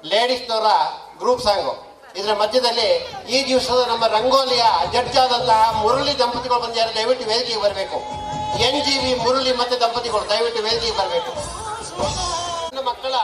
ಲೇಡೀಸ್ನವರ group song ಇದರ ಮಧ್ಯದಲ್ಲಿ ಈ ದಿವಸದ ನಮ್ಮ ರಂಗೋಲಿಯ ಜಡ್ಜ್ ಆದಂತಹ ಮುರಳಿ ದಂಪತಿಗಳು ಬಂದಿದ್ದಾರೆ ದಯವಿಟ್ಟು ವೇದಿಕೆಗೆ ಬರಬೇಕು ಎನ್ ಜಿ ವಿ ಮುರಳಿ ಮತ್ತೆ ದಂಪತಿಗಳು ದಯವಿಟ್ಟು ವೇದಿಕೆಗೆ ಬರಬೇಕು ನನ್ನ ಮಕ್ಕಳ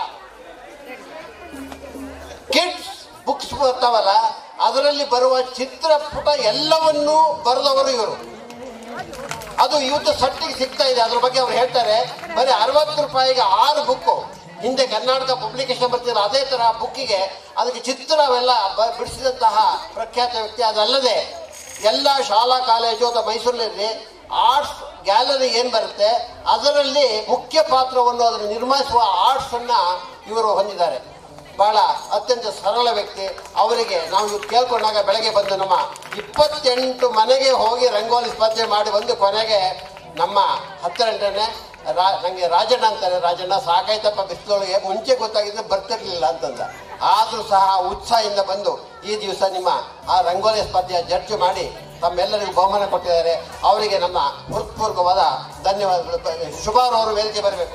ಕಿಡ್ಸ್ ಬುಕ್ಸ್ ಬರ್ತಾವಲ್ಲ ಅದರಲ್ಲಿ ಬರುವ ಚಿತ್ರಪುಟ ಎಲ್ಲವನ್ನೂ ಬರೆದವರು ಇವರು ಅದು ಇವತ್ತು ಸಟ್ಟಿಗೆ ಸಿಗ್ತಾ ಇದೆ ಅದ್ರ ಬಗ್ಗೆ ಅವ್ರು ಹೇಳ್ತಾರೆ ಬರೀ ಅರವತ್ತು ರೂಪಾಯಿಗೆ ಆರು ಬುಕ್ಕು ಹಿಂದೆ ಕರ್ನಾಟಕ ಪಬ್ಲಿಕೇಶನ್ ಬರ್ತಿಲ್ಲ ಅದೇ ತರ ಬುಕ್ಕಿಗೆ ಅದಕ್ಕೆ ಚಿತ್ರ ಅವೆಲ್ಲ ಬ- ಬಿಡಿಸಿದಂತಹ ಪ್ರಖ್ಯಾತ ವ್ಯಕ್ತಿ ಅದಲ್ಲದೆ ಎಲ್ಲ ಶಾಲಾ ಕಾಲೇಜು ಅಥವಾ ಮೈಸೂರಿನಲ್ಲಿ ಆರ್ಟ್ಸ್ ಗ್ಯಾಲರಿ ಏನ್ ಬರುತ್ತೆ ಅದರಲ್ಲಿ ಮುಖ್ಯ ಪಾತ್ರವನ್ನು ಅದನ್ನು ನಿರ್ಮಿಸುವ ಆರ್ಟ್ಸ್ ಅನ್ನ ಇವರು ಹೊಂದಿದ್ದಾರೆ ಬಹಳ ಅತ್ಯಂತ ಸರಳ ವ್ಯಕ್ತಿ ಅವರಿಗೆ ನಾವು ಇವ್ರು ಕೇಳ್ಕೊಂಡಾಗ ಬೆಳಗ್ಗೆ ಬಂದು ನಮ್ಮ ಇಪ್ಪತ್ತೆಂಟು ಮನೆಗೆ ಹೋಗಿ ರಂಗೋಲಿ ಸ್ಪರ್ಧೆ ಮಾಡಿ ಬಂದು ಕೊನೆಗೆ ನಮ್ಮ ಹತ್ತಿರ ಗಂಟೆನೆ ರಾ ನನಗೆ ರಾಜಣ್ಣ ಅಂತಾರೆ ರಾಜಣ್ಣ ಸಾಕಾಯ್ತಪ್ಪ ಬಿಸಿಲೊಳಗೆ ಮುಂಚೆ ಗೊತ್ತಾಗಿದ್ದು ಬರ್ತಿರ್ಲಿಲ್ಲ ಅಂತಂದ ಆದರೂ ಸಹ ಉತ್ಸಾಹದಿಂದ ಬಂದು ಈ ದಿವಸ ನಿಮ್ಮ ಆ ರಂಗೋಲಿ ಸ್ಪರ್ಧೆಯ ಜಡ್ಜ್ ಮಾಡಿ ತಮ್ಮೆಲ್ಲರಿಗೂ ಬಹುಮಾನ ಕೊಟ್ಟಿದ್ದಾರೆ ಅವರಿಗೆ ನಮ್ಮ ಹೃತ್ಪೂರ್ವಕವಾದ ಧನ್ಯವಾದಗಳು ಶುಭಾರ್ ಅವರು ವೇದಿಕೆ ಬರಬೇಕು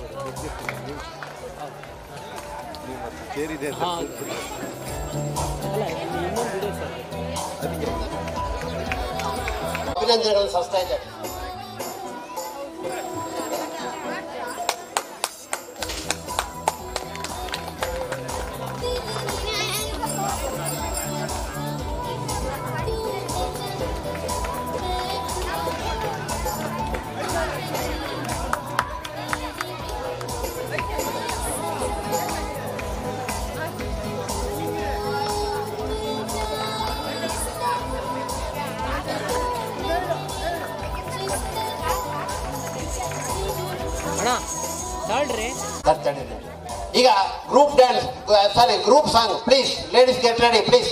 ಸೇರಿದೆ ಅಭಿನಂದನೆಗಳನ್ನು ಸಲ್ಲಿಸ್ತಾ ಇದ್ದೇನೆ ಅಣ್ಣ ತಾಳ್ರಿ ತಡಿ ಈಗ group dance sorry group song please ladies get ready please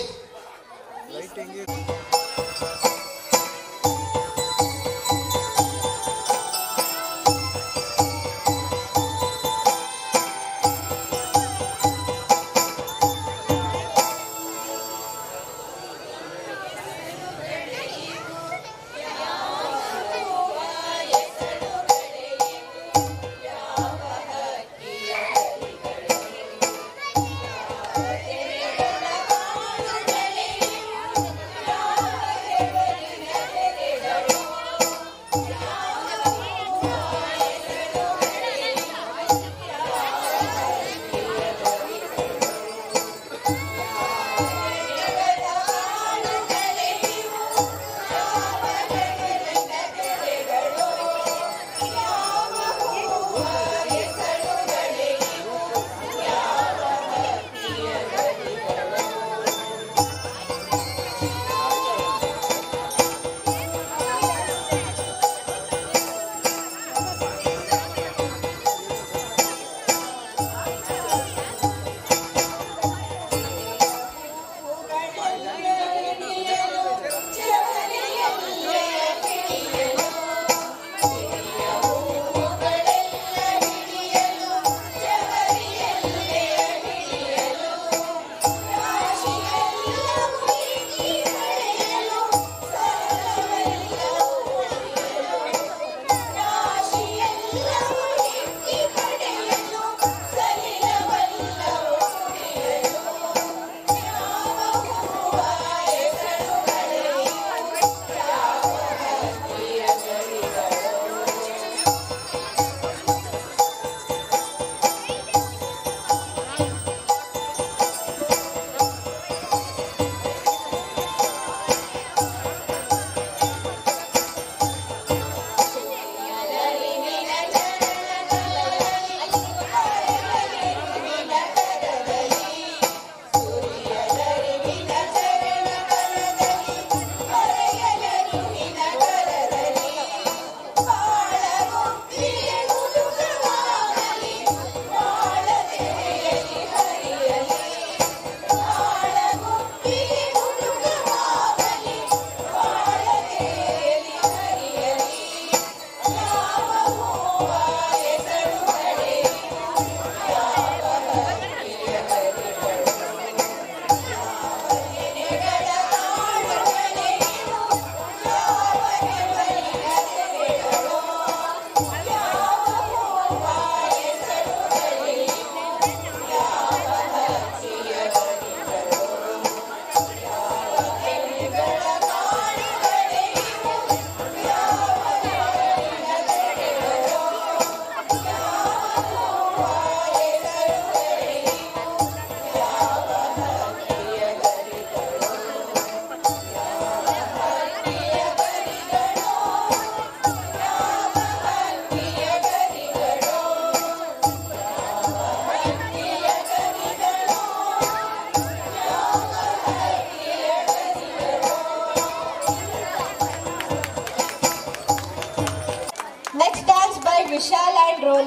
ಿ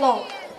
ಮಾಡಬೇಕು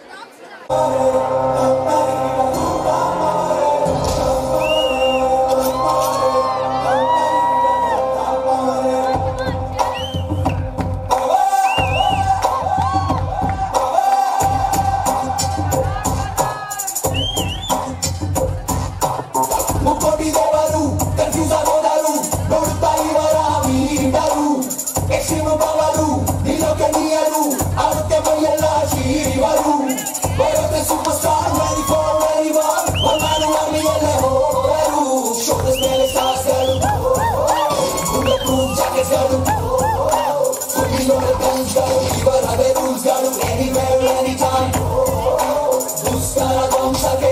ಮುಕ್ಕೋಟಿ ದೇವರು ಕನ್ಫ್ಯೂಸ್ ಆಗೋದರು ನೋಡುತ್ತಾ ಇವರ ಮೀಟರು ಎಕ್ಸ್ಟ್ರೀಮ್ ಪವರು ನಿಲ್ಲೋಕೆ ನೀಯರು ಆಡುತ್ತೆ ಮೈಯೆಲ್ಲ ಶೀವರು ಬರುತ್ತೆ super star very for very war ಒಂದಾರು ಅಲ್ಲಿಯಲ್ಲೇ ಹೋದರು ಶೋಲ್ಡರ್ಸ್ ಮೇಲೆ ಸಾಸ್ಗಳು ಮುಂದಕ್ಕೂ ಜಾಕೆಟ್ಗಳು ಸುದ್ದಿಯೊಳ ಗನ್ಸ್ಗಳು ಇವರದೇ ರೂಲ್ಸ್ಗಳು ಎನಿವೇರ್ ಎನಿ ಟೈಮ್ ದುಸ್ತರ ಧ್ವಂಸಕ್ಕೆ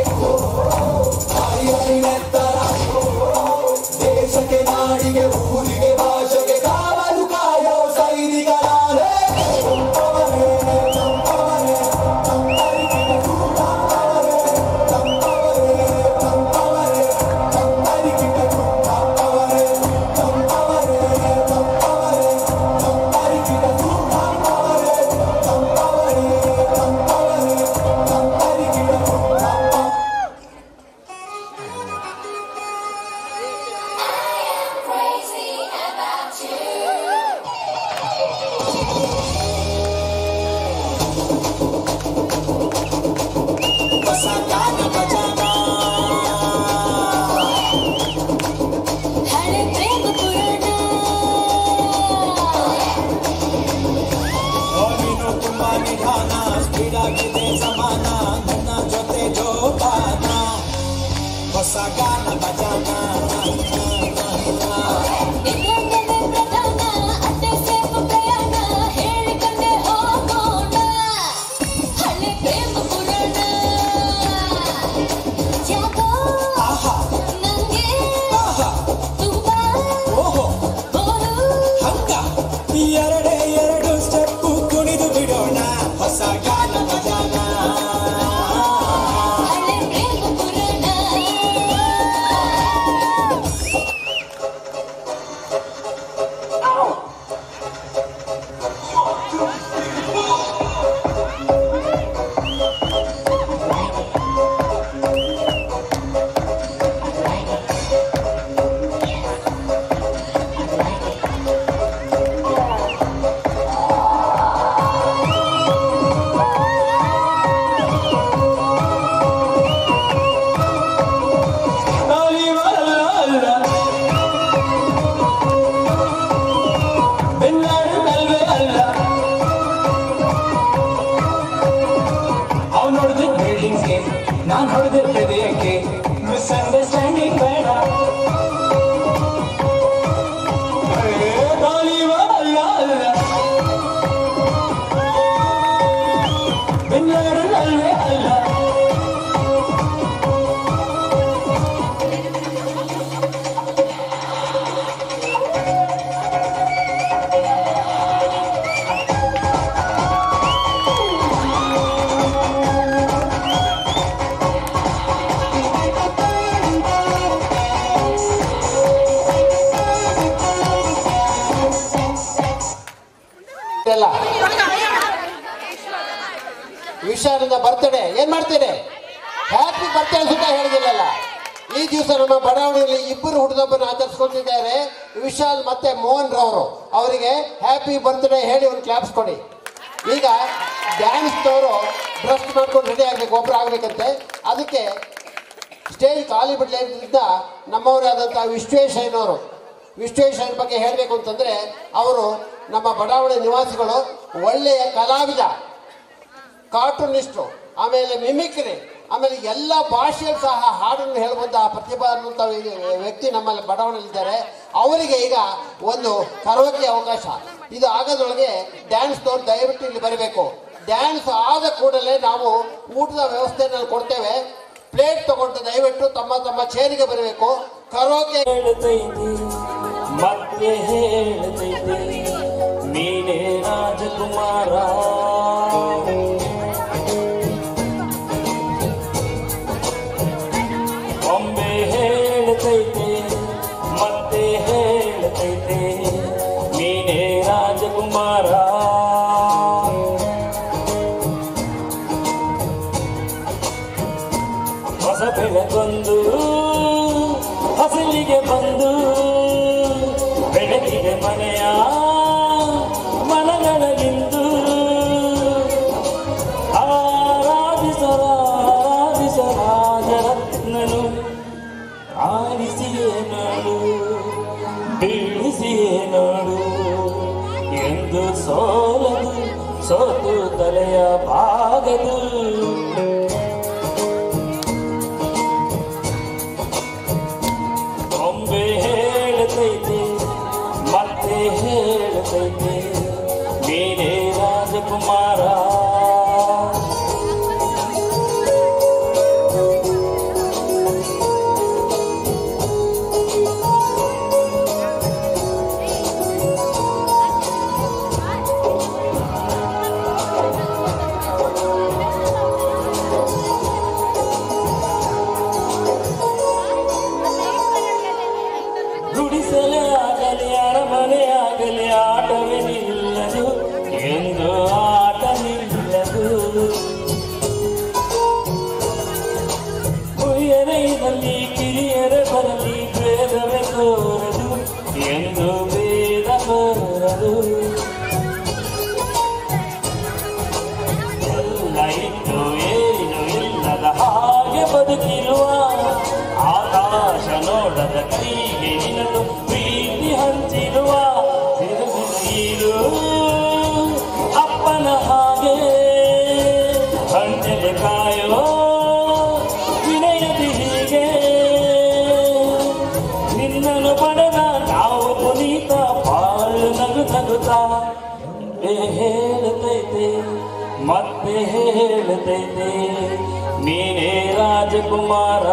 ನೆತ್ತರ ದೇಶಕ್ಕೆ ನಾಡಿಗೆ ಊರಿಗೆ ಭಾಷೆಗೆ ಕಾವಲು ಕಾಯೋ ಸೈನಿಕರಾರೆ ಹಳೆ ಪ್ರೇಮ ಪುರಾಣ ನೀನು ತುಂಬಾ ನಿಧಾನ ಸ್ಪೀಡ್ ಆಗಿದೆ ಸಮಾನ ನನ್ನ ಜೊತೆ ಜೋಪಾನ ಹೊಸ ಗಾನ ಬಜಾನ ನಿನ್ನನ್ನೇ ಪ್ರಧಾನ ಅತ್ತೆ ಸೇವ ಪ್ರಯಾಣ ಹೇಳಿಕೊಂಡೆ ಹೋಗೋಣ ಹಳೆ ಪ್ರೇಮ ಪುರಾಣ ಯಾಕೋ ಆಹಾ ನಂಗೆ ಆಹಾ ತುಂಬಾ ಓಹೋ ಬೋರು ಹಂಗ ಎರಡೇ ಎರಡು ಸ್ಟೆಪ್ಪು ಕುಣಿದು ಬಿಡೋಣ ಹೊಸ ಗಾನ ಬಜಾನ ಹಳೆ ಪ್ರೇಮ ಪುರಾಣ ಅವ್ನು ಹೊಡೆದ ಬಿಲ್ಡಿಂಗ್ಸ್ಗೆ ನಾನು ಹೊಡೆದ ಹೃದಯಕ್ಕೆ ಮಿಸ್ಅಂಡರ್ಸ್ಟ್ಯಾಂಡಿಂಗ್ ಬೇಡ ಏ, ಬಾಲಿವುಡ್ ಅಲ್ಲ ಅಲ್ಲ ಬಿನ್ ಲಾಡೆನ್ ಅಲ್ವೇ ಅಲ್ಲ ಎಲ್ಲ ವಿಶಾಲದ ಬರ್ತಡೇ ಏನ್ ಮಾಡ್ತೀರಿ ಹ್ಯಾಪಿ ಬರ್ತಡೇ ಸುತ್ತ ಹೇಳಿದಿಲ್ಲಲ್ಲ ಈ ದಿವಸ ನಮ್ಮ ಬಡಾವಣೆಯಲ್ಲಿ ಇಬ್ಬರು ಹುಡುಗಬ್ಬನ್ನು ಆಚರಿಸ್ಕೊಳ್ತಿದ್ದಾರೆ ವಿಶಾಲ್ ಮತ್ತೆ ಮೋಹನ್ ರವರು ಅವರಿಗೆ ಹ್ಯಾಪಿ ಬರ್ತ್ಡೇ ಹೇಳಿ ಒಂದು ಕ್ಲಾಪ್ಸ್ ಕೊಡಿ ಈಗ ಡ್ಯಾನ್ಸ್ದವರು ಡ್ರೆಸ್ ಮಾಡ್ಕೊಂಡು ರೆಡಿ ಆಗ್ಬೇಕು ಒಬ್ರು ಆಗ್ಬೇಕಂತೆ ಅದಕ್ಕೆ ಸ್ಟೇಜ್ ಖಾಲಿ ಬಿಡ್ಲಿದ್ದ ನಮ್ಮವರೇ ಆದಂಥ ವಿಶ್ವೇಶಯ್ಯನವರು ವಿಶ್ವೇಶಯ್ಯನ ಬಗ್ಗೆ ಹೇಳಬೇಕು ಅಂತಂದ್ರೆ ಅವರು ನಮ್ಮ ಬಡಾವಣೆ ನಿವಾಸಿಗಳು ಒಳ್ಳೆಯ ಕಲಾವಿದ ಕಾರ್ಟೂನಿಸ್ಟು ಆಮೇಲೆ ಮಿಮಿಕ್ರಿ ಆಮೇಲೆ ಎಲ್ಲ ಭಾಷೆಯಲ್ಲಿ ಸಹ ಹಾಡನ್ನು ಹೇಳುವಂಥ ಪ್ರತಿಭಾ ಅನ್ನುವಂಥ ವ್ಯ- ವ್ಯಕ್ತಿ ನಮ್ಮಲ್ಲಿ ಬಡಾವಣೆಯಲ್ಲಿದ್ದಾರೆ ಅವರಿಗೆ ಈಗ ಒಂದು ಕರೋಕೆ ಅವಕಾಶ ಇದು ಆಗೋದ್ರೊಳಗೆ ಡ್ಯಾನ್ಸ್ದವ್ರು ದಯವಿಟ್ಟು ಇಲ್ಲಿ ಬರಬೇಕು ಡ್ಯಾನ್ಸ್ ಆದ ಕೂಡಲೇ ನಾವು ಊಟದ ವ್ಯವಸ್ಥೆಯನ್ನು ಕೊಡ್ತೇವೆ ಪ್ಲೇಟ್ ತಗೊಂಡು ದಯವಿಟ್ಟು ತಮ್ಮ ತಮ್ಮ ಚೇರಿಗೆ ಬರಬೇಕು ಕರೋಕೆ ಹೇಳ್ತೈತಿ ಮತ್ತೆ ಹೇಳ್ತೈತಿ ನೀನೇ ರಾಜಕುಮಾರ ಒಮ್ಮೆ ಹೇಳ್ತೈತೆ ಮತ್ತೆ ಹೇಳ್ತೈತೆ ನೀನೇ ರಾಜಕುಮಾರ ಬೆಳಗೊಂದು ಹಸಿಲಿಗೆ ಬಂದು ಬೆಳಕಿಗೆ ಮನೆಯ ಮನಗಳಲ್ಲಿಂದು ಆರಾಧಿಸರ ಆರಾಧಿಸರಾಜರತ್ನನು ಆರಿಸಿಯೇ ನಾಡು ಬೀಳಿಸಿಯೇ ನಾಡು ಎಂದು ಸೋಲದು ಸೋತು ತಲೆಯ ಭಾಗದು ಒಮ್ಮೆ ಹೇಳತೈತೆ ಮತ್ತೆ ಹೇಳತೈತೆ ನೀನೇ ರಾಜಕುಮಾರ ಗುಡಿಸಲೇ ಆಗಲಿ ಅರಮನೆ ಆಗಲಿ ಆಟವೇ ನಿಲ್ಲದು ಎಂದು ಆಟ ನಿಲ್ಲದು ಹುಯ್ಯರೆಯಲ್ಲಿ ಕಿರಿಯರೆ ಬರಲಿ ಭೇದವೇ ತೋರದು ಎಂದು ಭೇದ ತೋರದು ಎಲ್ಲ ಇದ್ದು ಏನು ಇಲ್ಲದ ಹಾಗೆ ಬದುಕಿರುವ ಆಕಾಶ ನೋಡದ ಕೈಗೆ ನಿನ್ನನ್ನು ಪ್ರೀತಿ ಹಂಚಿರುವ ತಿರುಗಿರು ಅಪ್ಪನ ಹಾಗೆ ಹಂಚಲೆ ಕಾಯೋ ವಿನಯದಿ ಹೀಗೆ ನಿನ್ನನ್ನು ಪಡೆದ ನಾವು ಪುನೀತ ಬಾಳು ನಗು ನಗುತ್ತಾ ಏ ಹೇಳುತ್ತೈತೆ ಮತ್ತೆ ಹೇಳುತ್ತೈತೆ ನೀನೇ ರಾಜಕುಮಾರ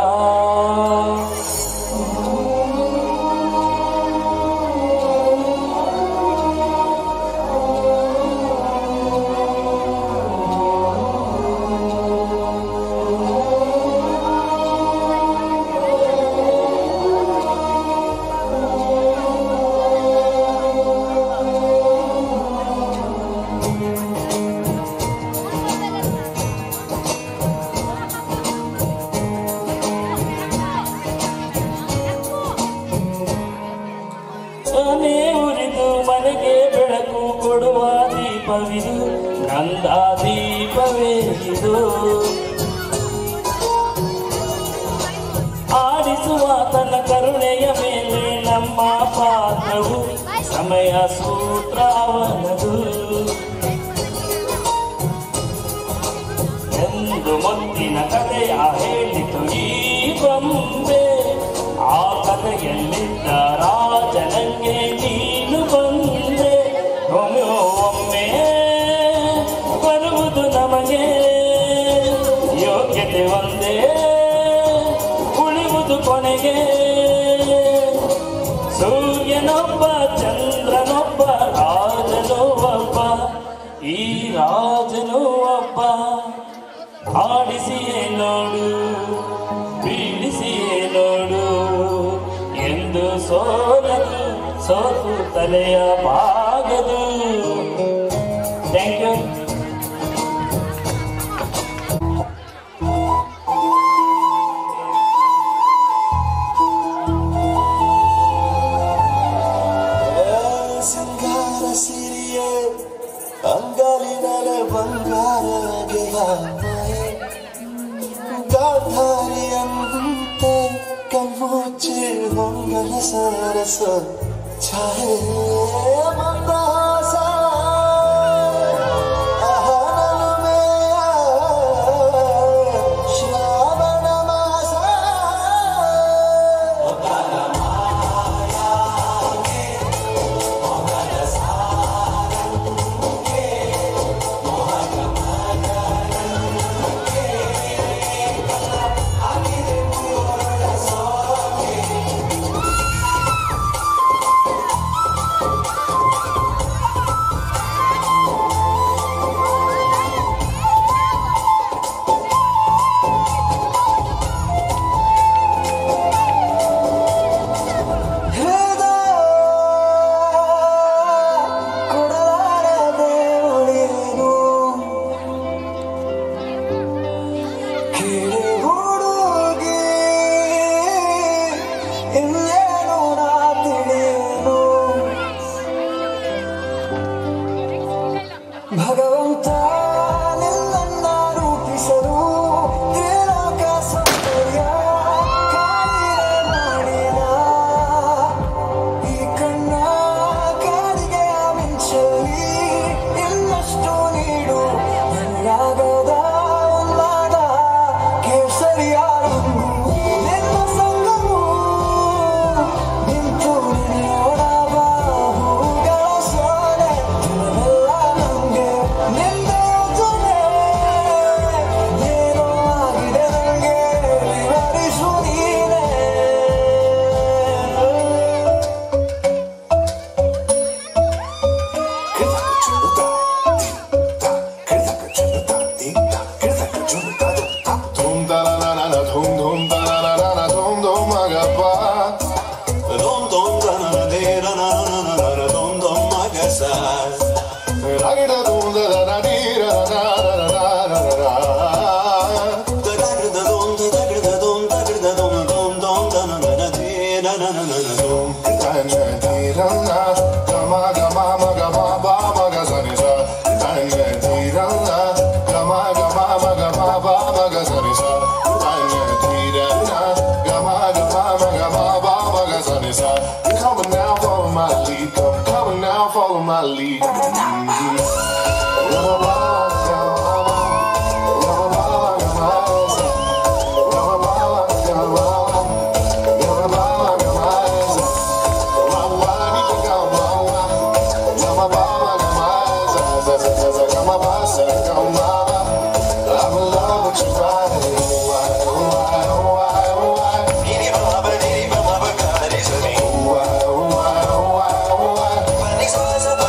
ಸೊನೆ ಉರಿದು ಮನೆಗೆ ಬೆಳಕು ಕೊಡುವ ದೀಪವಿದು ನಂದ ದೀಪವೇ ಇದು ಆಡಿಸುವ ತನ್ನ ಕರುಣೆಯ ಮೇಲೆ ನಮ್ಮ ಪಾತ್ರವು ಸಮಯ ಸೂತ್ರ ಅವನದು ಎಂದು ಮುತ್ತಿನ ಕಥೆಯ ಹೇಳಿತು ಈ ಬೊಂಬೆ ಆ ಕಥೆಯಲ್ಲಿದ್ದ ರಾಜನಂಗೆ ನೀನು ಬಂದೆ ಒಮ್ಮೆ ಒಮ್ಮೆ ಬರುವುದು ನಮಗೆ ಯೋಗ್ಯತೆ ಒಂದೇ ಉಳಿಯುವುದು ಕೊನೆಗೆ ಸೂರ್ಯನೊಬ್ಬ ಚಂದ್ರನೊಬ್ಬ ರಾಜನೂ ಒಬ್ಬ ಈ ರಾಜನೂ ಒಬ್ಬ ಆಡಿಸಿಯೇ ನೋಡು ಬೀಳಿಸಿಯೇ ನೋಡು ಎಂದು ಸೋಲದು ಸೋತು ತಲೆಯ ಬಾಗದು ಥ್ಯಾಂಕ್ ಯು ಸಿಂಗಾರ ಸಿರಿಯೇ ಅಂಗಲಿನಲೆ ಬಂಗಾರಗೆಯ ಮಾಯೆ ಗಾಂಧಾರಿಯಂತೆ ಕಣ್ಣುಚ್ಚಿ ಹೊಂಗಲ ಸರಸ ಛಾಯೆ ಮಂದಹಾಸ ಅಹನಲುಮೆಯ ಶ್ರಾವಣ ಮಾಸ ಿ on my lead. You're my mama, you're my mama. You're my mama, you're my mama. You're my mama, you're my mama. You're my mama, you're my mama. Mama, you go, mama. You're my mama, you're my You're my mama, you're my mama. I'm in love with you, right? Why, why, why, why? Why, why, why, why?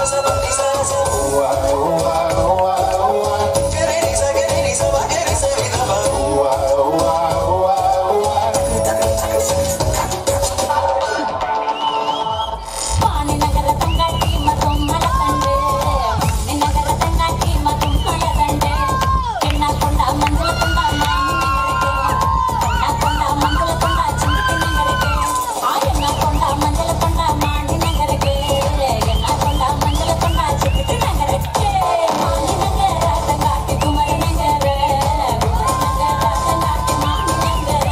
ಪಾಣಿನಗರ ತಂಗಾಟಿ ಮತ್ತೊಮ್ಮಲ ತಂದೆ ನಿನ್ನಗರ ತಂಗಾಟಿ ಮತ್ತೊಮ್ಮಲ ತಂದೆ ಕೆಣ್ಣಕೊಂಡ ಮಂಜಲ ಕೊಂಡ ಕೊಂಡ ಮಂಜಲ ಕೊಂಡ ಚಿಂತಿ ನಗರಕ್ಕೆ ಆ ಎಣ್ಣಕೊಂಡ ಮಂಜಲ ಕೊಂಡ ಮಾಡಿ ನಗರಕ್ಕೆ ಎಣ್ಣಕೊಂಡ ಮಂಜಲ ಕೊಂಡ ಚಿಂತಿ ನಗರಕ್ಕೆ ಮಾಲಿನಗರ ತಂಗಾಟಿ ಕುಮಾರ ನಗರ ಕುಮಾರ ನಗರ ತಂಗಾಟಿ ಮಾಡಿ ನಗರ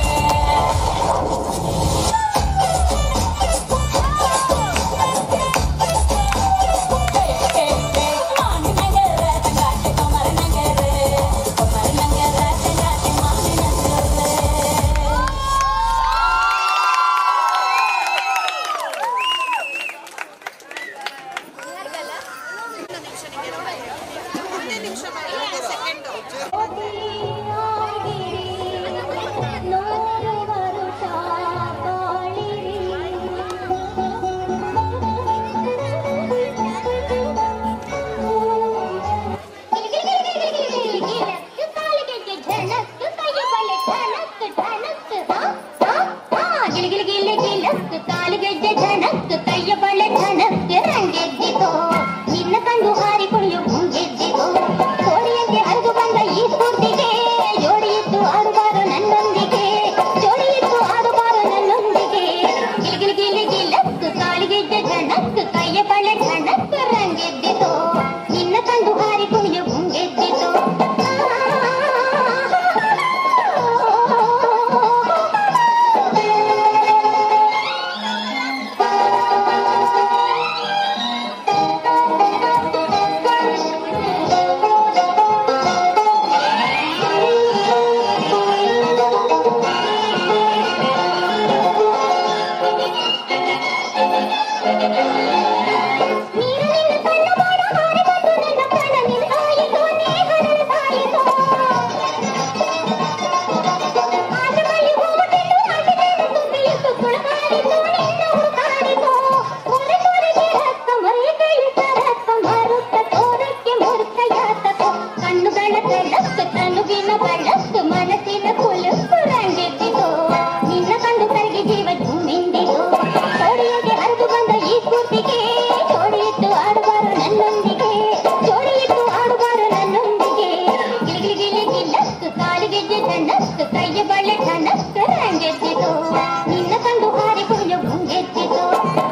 ನಿನ್ನ ಕಂಡು ಹಾರಿ ಕುಣಿಯು ಮುಂಗೆದ್ದಿತು ಕೋಡಿಯಂತೆ ಹರಿದು ಬಂದ ಈ ಸ್ಫೂರ್ತಿಗೆ ಜೋಡಿಯಿತ್ತು ಆಡುಬಾರು ನನ್ನೊಂದಿಗೆ ಜೋಡಿಯಿತ್ತು ಆಡುಬಾರು ನನ್ನೊಂದಿಗೆ ಗಿಲಿ ಗಿಲಿ ಗಿಲತ್ತು ಕಾಲಿಗೆಜ್ಜೆ ಝಣಕ್ ಕೈಯ ಬಳೆ ಝಣಕ್ ರಂಗೆದ್ದಿತು ನಿನ್ನ ಕಂಡು ಹಾರಿ ಕುಣಿಯು ಮುಂಗೆದ್ದಿತು ನೀರಲಿನ ಕಣ್ಣ ಮಾಡ ಹಾರಿ ಬಂದು ನನ್ನ ಪ್ರಾಣ ನಿಲ್ಸಾಯಿತು ನೇಹನ ಸಾಯಿತು ಆಟದಲ್ಲಿ ಹೋಗುತ್ತಿದ್ದು ಆಟದಿಂದ ತುಂಬಿಯಿತು ಸುಳಗಾಡಿತು ನಿನ್ನ ಹುಡುಕಾಡಿತು ಮೊರೆ ಮೊರೆಗೆ ರಕ್ತ ಮರೆಗೆ ಇಟ್ಟ ರಕ್ತ ಮಾರುತ್ತ ತೋರಕ್ಕೆ ಮೂರ್ಖ ಯಾತಕೋ ಕಣ್ಣುಗಳ ಕಳ್ಳತ್ತು ತನುವಿನ ಬಳ್ಳತ್ತು ಮನಸ್ಸಿನ ಕುಲುಕು ರಂಗೆದ್ದಿತು ನಿನ್ನ ಕಂಡು ಕರಗಿ ಜೀವ ಜುಮ್ಮಿಂದಿತು ಜೋಡಿಯಾಗಿ ಹರಿದು ಬಂದ ಈ ಸ್ಫೂರ್ತಿಗೆ ಜೋಡಿಯಿತ್ತು ಆಡುವಾರು ನನ್ನೊಂದಿಗೆ ಜೋಡಿಯಿತ್ತು ಆಡುವಾರು ನನ್ನೊಂದಿಗೆ ಗಿಲಿ ಗಿಲಿ ಗಿಲ್ಲತ್ತು ಕಾಲಿಗೆಜ್ಜೆ ಸಣ್ಣತ್ತು ಕೈಯ ಬಳ್ಳೆ ಸಣ್ಣತ್ತು ರಂಗೆದ್ದಿತು ನಿನ್ನ ಕಂಡು ಹಾರಿ ಕುಣಿಯು ಮುಂಗೆದ್ದಿತು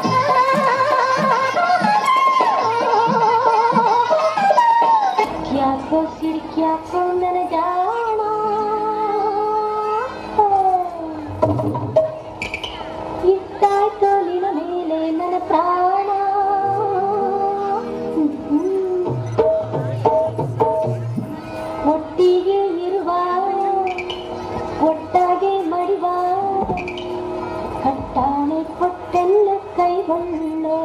ಯಾಕೋ ಸಿರಿಕ್ಯಾಕೋ ನನ್ನ ಜಾಣ ಇಷ್ಟಾಯ್ತು ನಿನ್ನ ಮೇಲೆ ನನ್ನ ಪ್ರಾಣ ಒಟ್ಟಿಗೆ ಇರುವ ಒಟ್ಟಾಗೆ ಮಡಿವ ಕಟ್ಟಾಣೆ ಕೊಟ್ಟೆಲ್ಲ ಕೈಗೊಂಡು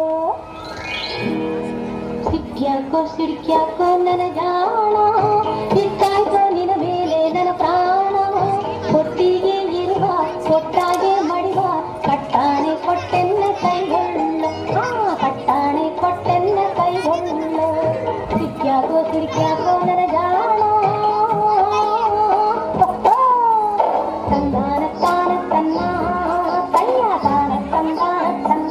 ಸಿಕ್ಕ್ಯಾಕೋ ಸಿಡ್ಕ್ಯಾಕೋ ನನ್ನ ಜಾಣ ಇಷ್ಟಾಯ್ತು ನಿನ್ನ ಮೇಲೆ ನನ್ನ ಪ್ರಾಣ ಒಟ್ಟಿಗೆ ಇರುವ ಒಟ್ಟಾಗೆ ಮಡಿವ ಕಟ್ಟಾಣೆ ಕೊಟ್ಟೆನ್ನ ಕೈಗೊಳ್ಳ ಹಾ ಕಟ್ಟಾಣೆ ಕೊಟ್ಟೆನ್ನ ಕೈಗೊಳ್ಳ ಸಿಕ್ಕ್ಯಾಕೋ ಸಿಡ್ಕ್ಯಾಕೋ ನನ್ನ ಜಾಣ ತಂದಾನ ತಾನ ತನ್ನ ತಯ್ಯ ತಾನ ತಂದಾನ ತನ್ನ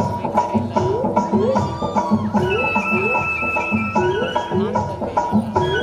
ನಾನು ತಂದೆ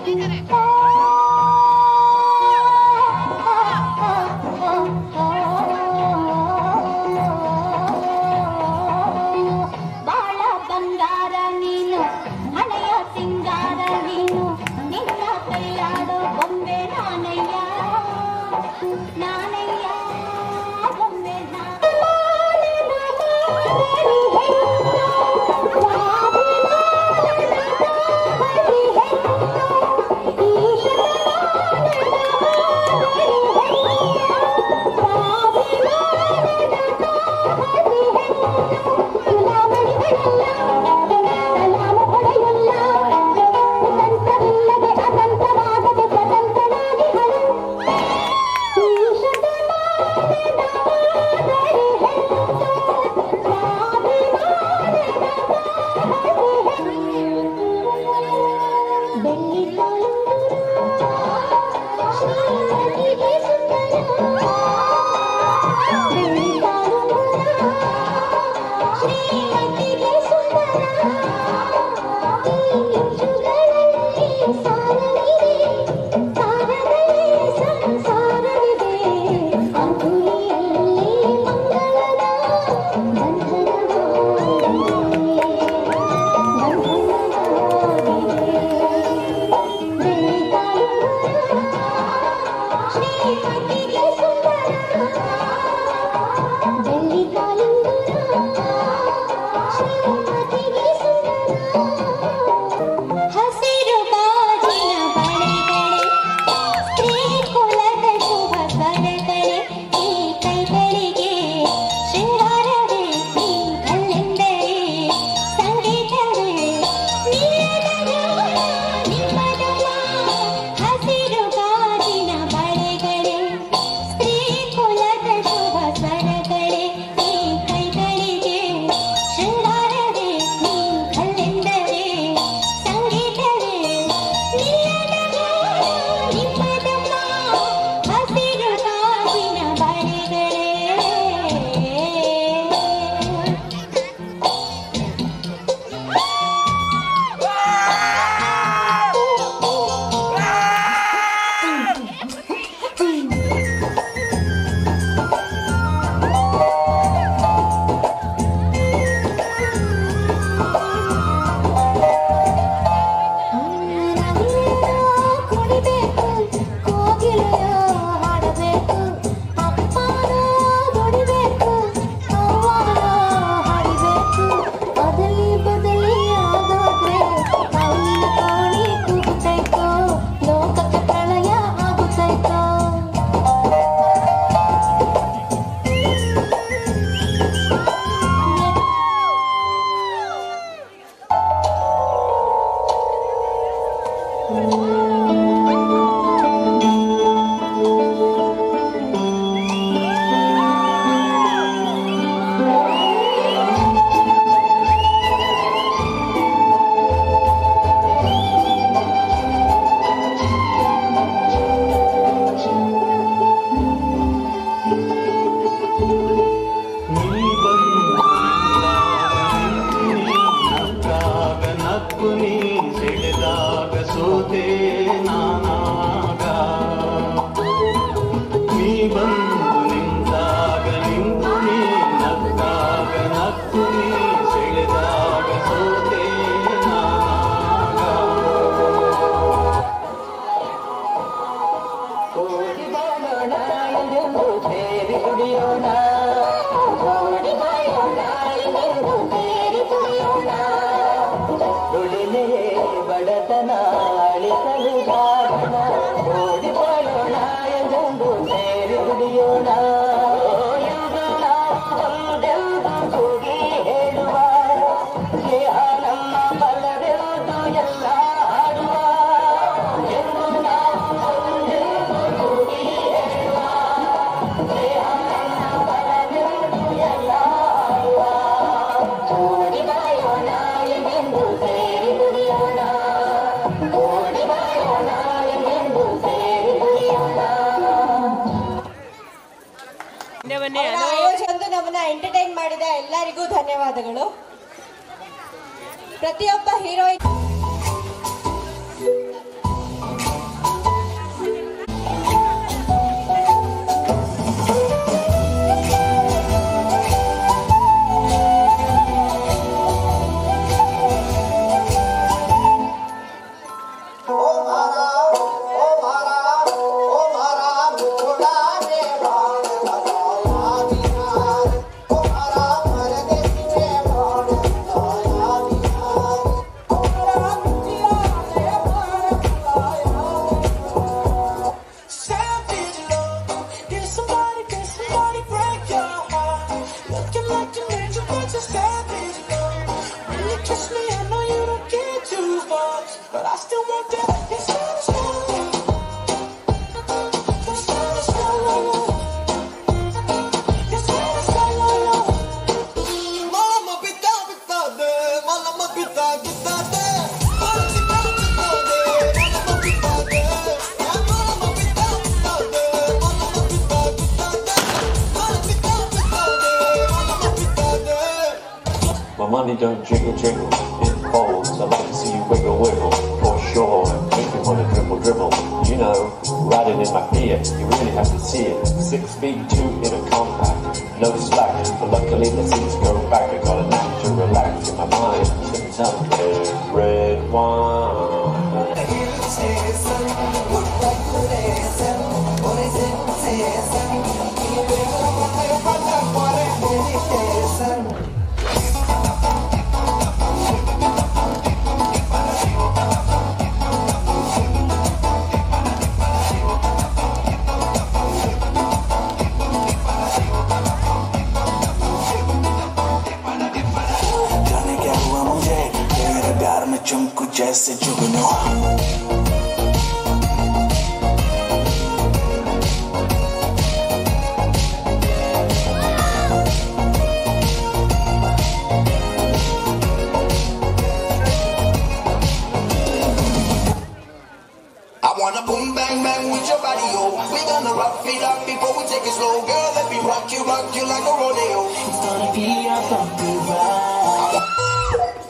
ಬಾಳ ಬಂಗಾರ ನೀನು ಹಳೆಯ ಸಿಂಗಾರ ನೀನು ನಿನ್ನ ಕೈಯಾಡೋ ಬೊಂಬೆ ನಾನಯ್ಯ ನಾನಯ್ಯ ಬೊಂಬೆ ಬೆಳ್ಳಿ ಶ್ರೀಮತಿಗೆ ಸುಂದರ ಬೆಳ್ಳಿ ಶ್ರೀಮತಿಗೆ ಸುಂದರ ಇಂಚುಗಳಲ್ಲಿ ಸಾರವಿದೆ ಸಾರದಲ್ಲಿ ಸಂಸಾರವಿದೆ ಅಂಗುಲಿಯಲ್ಲಿ ಮಂಗಳದ ಶ್ರೀಮತಿಗೆ ಸುಂದರ ಬೆಳ್ಳಿ ಕಾಲಿಂಗುರ ಶ್ರೀಮತಿಗೆ ಸುಂದರ ಹಸಿರು ಗಾಜಿನ ಬಳೆಗಳೇ ಸ್ತ್ರೀ ಕುಲದ ಶುಭ ಸ್ವರಗಳೇ ಈ ಕೈಗಳಿಗೆ ಶೃಂಗಾರವೇ ಈ ಕಲ್ಲೆಂದರೆ ಸಂಗೀತವೇ ನೀಲದ ಗಾನ ನಿಮ್ಮದಲ ಹಸಿರು ಗಾಜಿನ ಬಳೆಗಳೇ ಸ್ತ್ರೀ ಕುಲದ ಶುಭ ಸ್ವರಗಳೇ ಈ ಕೈಗಳಿಗೆ ಶೃಂಗಾರವೇ ಈ ಕಲ್ಲೆಂದರೆ ಸಂಗೀತವೇ ನೀಲದ ಗಾನ ನಿಮ್ಮದಲ್ಲ ಹಸಿರು ಗಾಜಿನ ಬಳೆಗಳೇ ಕುಡಿಬೇಕು ಕೋಗಿಲೆಯ ಹಾಡಬೇಕು ಅಪ್ಪನ ದುಡಿಬೇಕು ಅವ್ವನ ಹಾಡಿಬೇಕು ಬದಲಿ ಬದಲಿ ಆಗಾದ್ರೆ ಅಲ್ಲಿ ಕೋಳಿ ಕೂಗುತ್ತೈತೋ ಲೋಕಕ್ಕೆ ಪ್ರಳಯ ಆಗುತ್ತೈತೋ ನೀ ಬಂದಾಗ ನಕ್ಕು ನೀ ಸೆಳೆದಾಗ ಸೋತೆ ನಾನಾಗ ನೀ ಬಂದು ನಿಂತಾಗ ನಿಂತು ನೀ ನಕ್ಕಾಗ ನಕ್ಕು ನೀ ಸೆಳೆದಾಗ ಸೋತೆ ನಾನಾಗ ಓಡಿ ಬಾಳೋಣ ಎಂದು ಸೇರಿ ಕುಡಿಯೋಣ ಓಡಿ ಬಾಳೋಣ ಎಂದು ಸೇರಿ ಕುಡಿಯೋಣ ದುಡಿಮೆಯೇ ಬಡತನ ಅಳಿಸಲು ಸಾಧನ ಓಡಿ ಬಾಳೋಣ ಎಂದು ಸೇರಿ ಕುಡಿಯೋಣ ಎಂದು ನಾವು ಒಂದೆಂದು ಕೂಗಿ ಹೇಳುವ ಸ್ನೇಹ ನಮ್ಮ ಬಲವೆಂದು ಎಲ್ಲ ಹಾಡುವ ಎಂದು ನಾವು ಒಂದೆಂದು ಕೂಗಿ ಹೇಳುವ ಸ್ನೇಹ ನಮ್ಮ ಬಲವೆಂದು ಎಲ್ಲ ಹಾಡುವ ಓಡಿ ಬಾಯೋಣ ಎಂದು ಸೇರಿ ಕುಡಿಯೋಣ ಓಡಿ ಬಾಯೋಣ ಎಂದು ಸೇರಿ ಕುಡಿಯೋಣ ಹಿಂದೆ ಬನ್ನಿ ಅವರ ಆಯೋಜನೆಯೊಂದು ನಮ್ಮನ್ನ ಎಂಟರ್ಟೈನ್ ಮಾಡಿದ ಎಲ್ಲರಿಗೂ ಧನ್ಯವಾದಗಳು ಪ್ರತಿಯೊಬ್ಬ heroine Savage love. Did somebody, did somebody break your heart? Looking like an angel, but you're savage love. When you kiss me, I know you don't get too much, but I still want that. It's not a story. It's not a story. It's not a story. Mama pita pita de, mama pita pita de. Mama pita pita de, mama pita de. Yeah, mama pita pita de, mama pita pita de. Mama pita pita de, mama pita de. My money don't jiggle jiggle, it folds. I like to see you wiggle wiggle, for sure. Make me wanna dribble dribble. You know, riding in my Fiat, you really have to see it. Six feet two in a compact, no slack. But luckily the seats go back. I got a knack to relax in my mind. Sipping some red, red wine. जाने क्या हुआ मुझे तेरे प्यार में चमकू जैसे जुगनू I wanna boom bang bang with your body, yo. We gonna rock it up before we take it slow, girl. Let me rock you, rock you like a rodeo. It's gonna be a bumpy ride.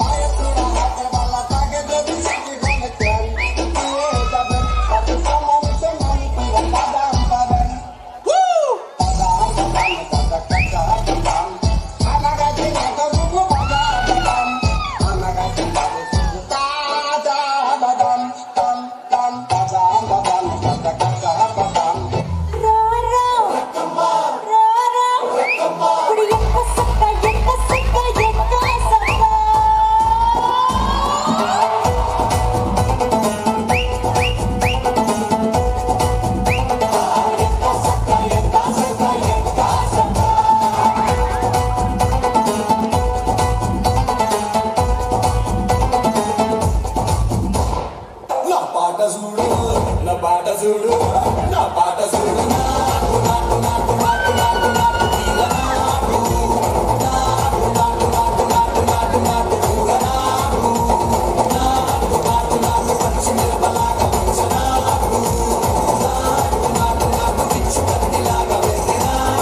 నా పాట చూడు నా పాట చూడు నా పాట చూడు నాకు నాకు నాకు నాకు నాకు నాకు తీగ నాకు నాకు నాకు నాకు నాకు నాకు నాకు తీగ నాకు నాకు నాకు నాకు పచ్చి మిరపలాగా పెంచ నాకు నాకు నాకు నాకు పిచ్చి కత్తిలాగా వెర్రి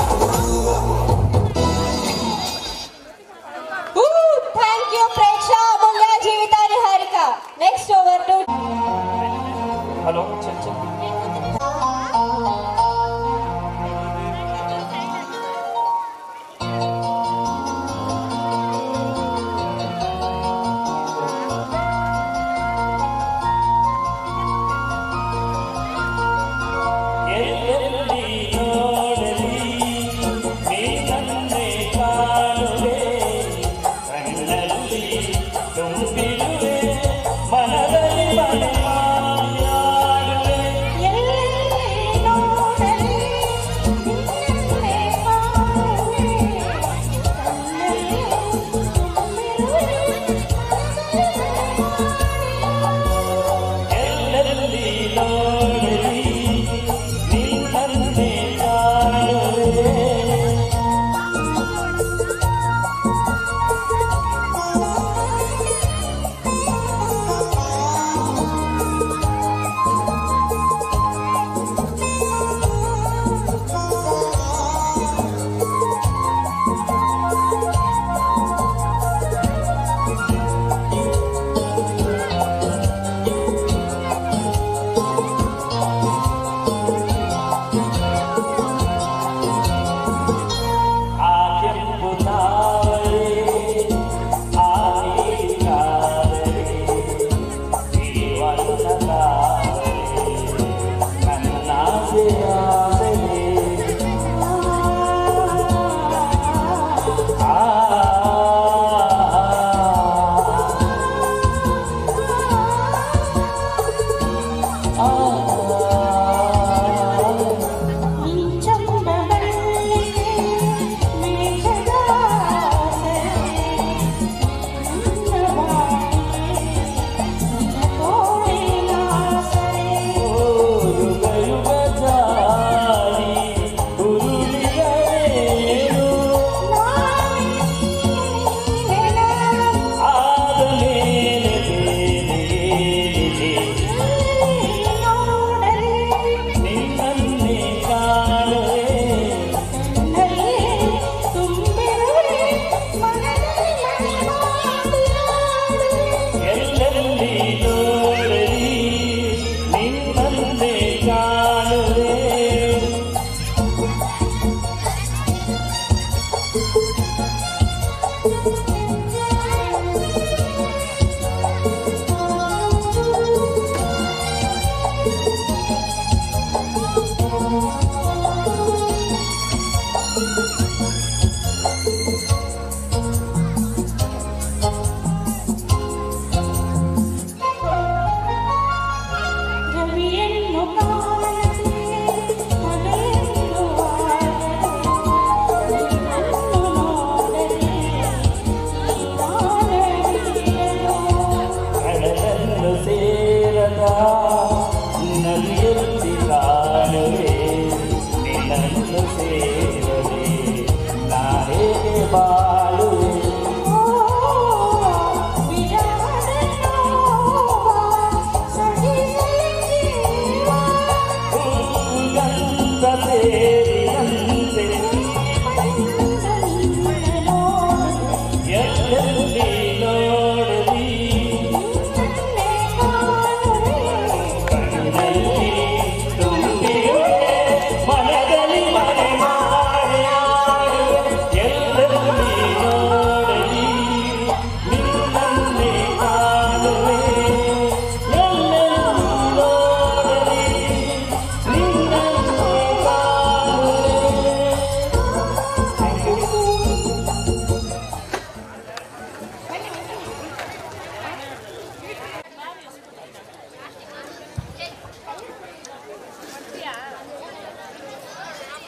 ಥ್ಯಾಂಕ್ ಯು ಪ್ರೇಕ್ಷಾ ಅಮೂಲ್ಯ ಜೀವಿತಾನಿ Harika next over to hello ಚಲ್ ಚಲ್ ಎಲ್ಲಿ ನೋಡಲಿ ನೀ ನನ್ನೇ ಕಾಣುವೆ ಕಣ್ಣಲ್ಲಿ ತುಂಬಿರುವೆ ಮನದಲ್ಲಿ ಮನಮಾಡುವೆ ಎಲ್ಲೆಲ್ಲಿ ನೋಡಲಿ ನೀ ನನ್ನೇ ಕಾಣುವೆ ಆ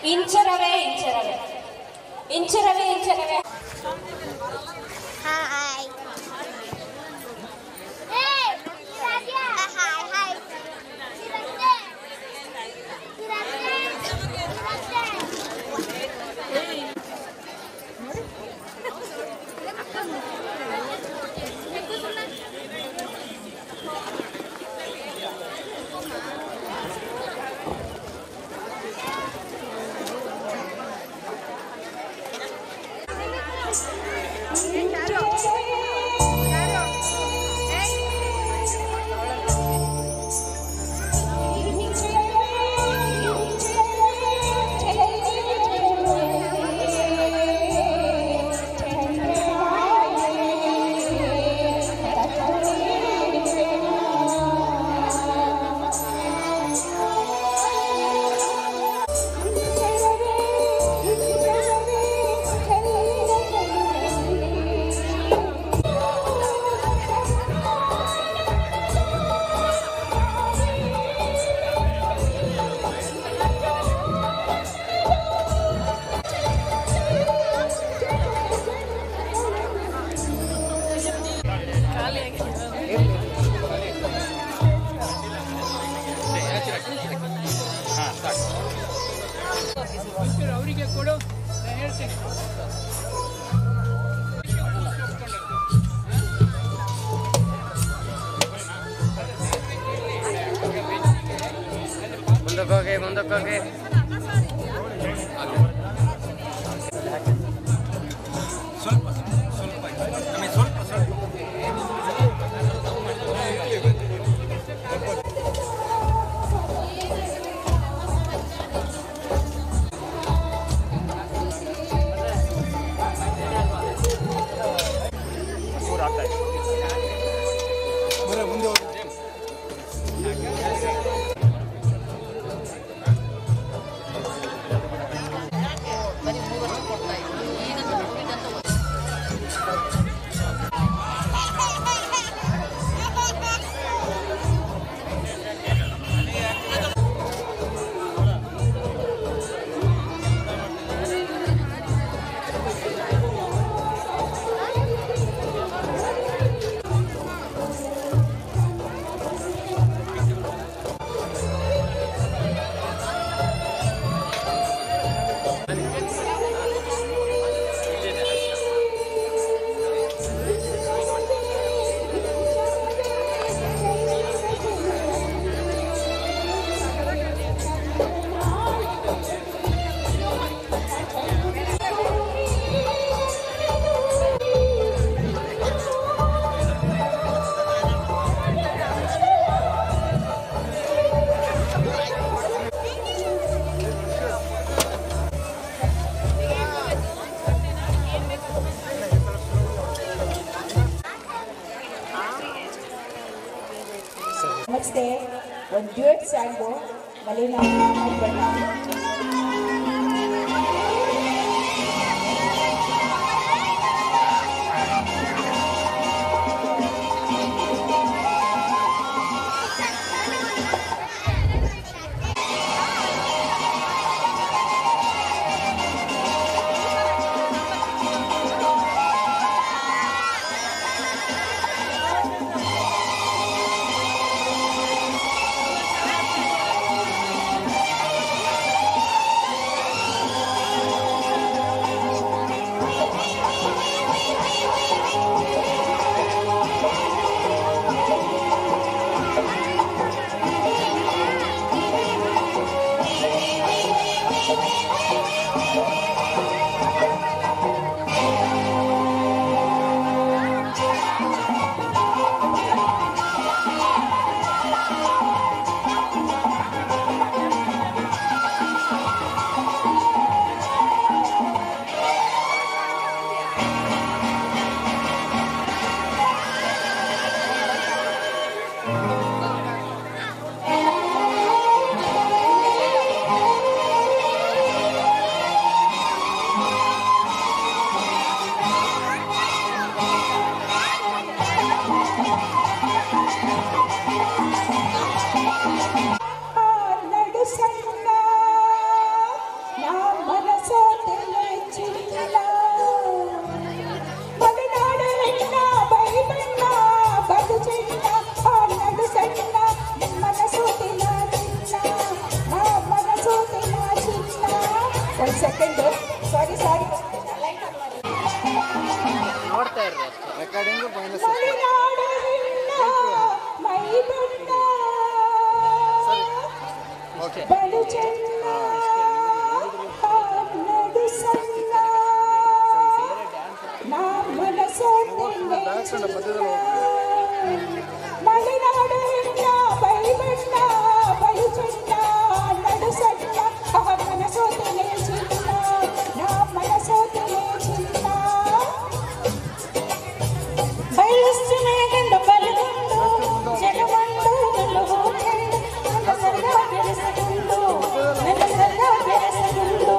ಇಂಚರವೇ ಇಂಚರವೇ ಇಂಚರವೇ ಇಂಚರವೇ ಹಾಯ್ ಹಾಯ್ ಹಾಯ್ ಅವರಿಗೆ ಕೊಡು ನಾನು ಹೇಳ್ತೀನಿ ಮುಂದಕ್ಕೆ ಹೋಗಿ ಮುಂದಕ್ಕೆ ಹೋಗಿ ನಮಸ್ತೆ ಒಂದು ಡ್ಯೂಯೆಟ್ ಸಾಂಗು ಮಲೆನಾಡು ಬಣ್ಣ ¡Ay, ಸೆಕೆಂಡ್ ಸಾರಿ ಸಾರಿ ನೋಡ್ತಾ ಇರ್ರಿ ರೆಕಾರ್ಡಿಂಗ್ ಮೈನಸ್ ಮಲೆನಾಡ ಹೆಣ್ಣ ಮೈ ಬಣ್ಣ ಓಕೆ ಬಲು ಚೆನ್ನ ನಡು ಸಣ್ಣ ನಾ ಮನಸೋತಿನ್ನೆ ಮಲೆನಾಡ ಹೆಣ್ಣ ಬೈ ಬಣ್ಣ ಬಲು ಚೆನ್ನ ನಡು ಸಣ್ಣ ಅವ ಮನಸೋತಿನೆ ಚಿನ್ನ ನಾ ಮನಸೋತಿನೆ ಚಿನ್ನ ಬಯಸ್ಸಿನ ಗಂಡ ಬಲಗೊಂಡು ಜನವಂಡು ನನ್ನ ಹೋಗಂಡು ನನ್ನ ಸಲ್ಲ ಬೆರೆಸಗುಂಡು ನನ್ನ ಸಲ್ಲ ಬೆರೆಸಗುಂಡು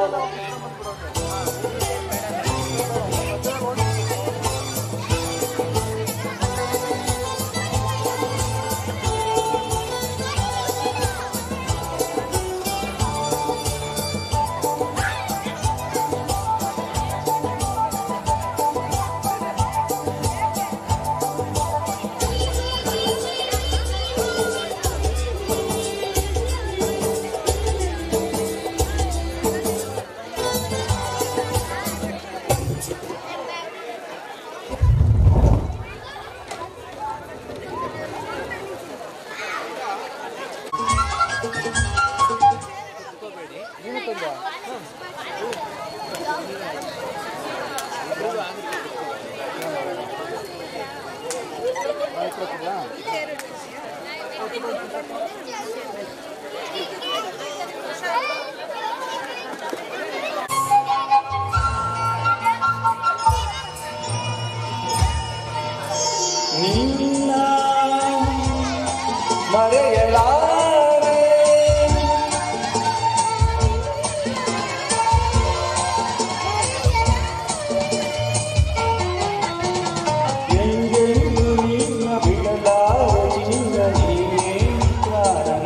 ನಿನ್ನ ಮರೆಯಲಾರೆ ಎಂದೆಂದು ನಿನ್ನ ಬಿಡಲಾರೆ ಚಿನ್ನ ನೀನೇ ಕಾರಣ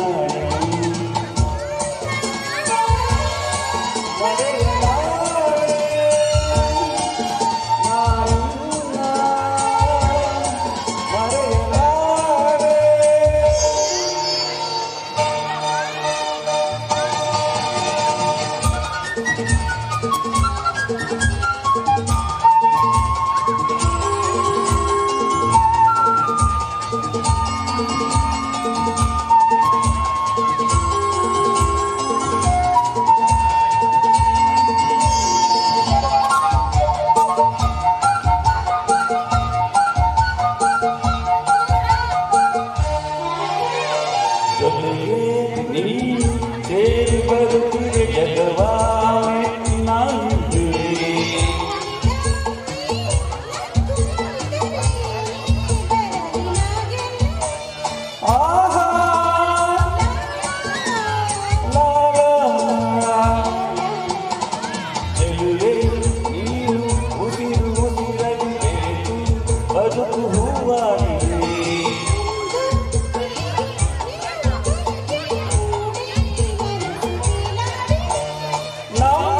ಜೊತೆಗೆ ನೀ ಸೇರಿ ಬರುತ್ತಿದೆ ಜಗವಾ ನಂದುವೆ ಆಹಾ ಲಾ ಲಾ ಚೆಲುವೆ ನೀರು ಉಸಿರು ಉಸಿರಲಿ ಬೆರೆತು ಬದುಕು ಹೂವಾಗಿದೆ ನಮ್ಮ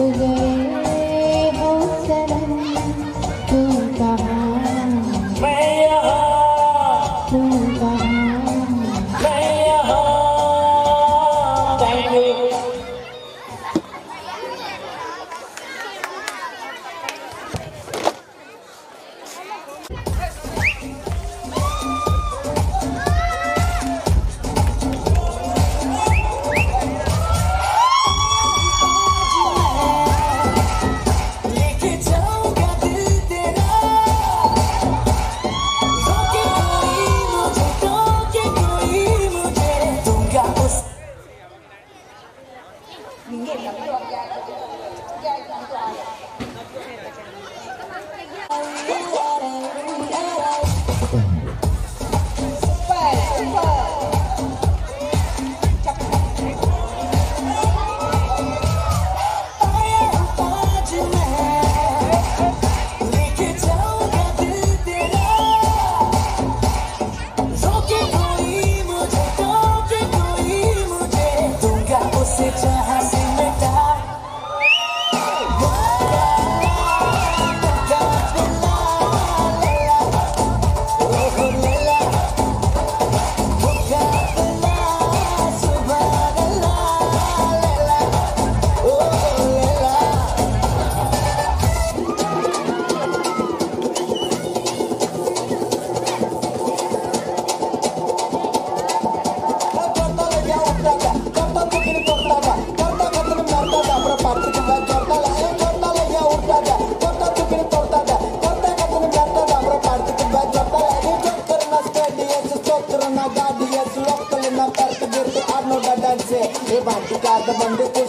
गए हो सनम तुम कहाँ मैं यहाँ तुम कहाँ मैं यहाँ थैंक यू लेके जाऊंगा दिल तेरा रोके कोई मुझे टोके कोई मुझे दूंगा उस आज मैं लेके जाऊंगा दिल तेरा रोके कोई मुझे टोके कोई मुझे दूंगा उसे जहां से मिटा ಬಂದು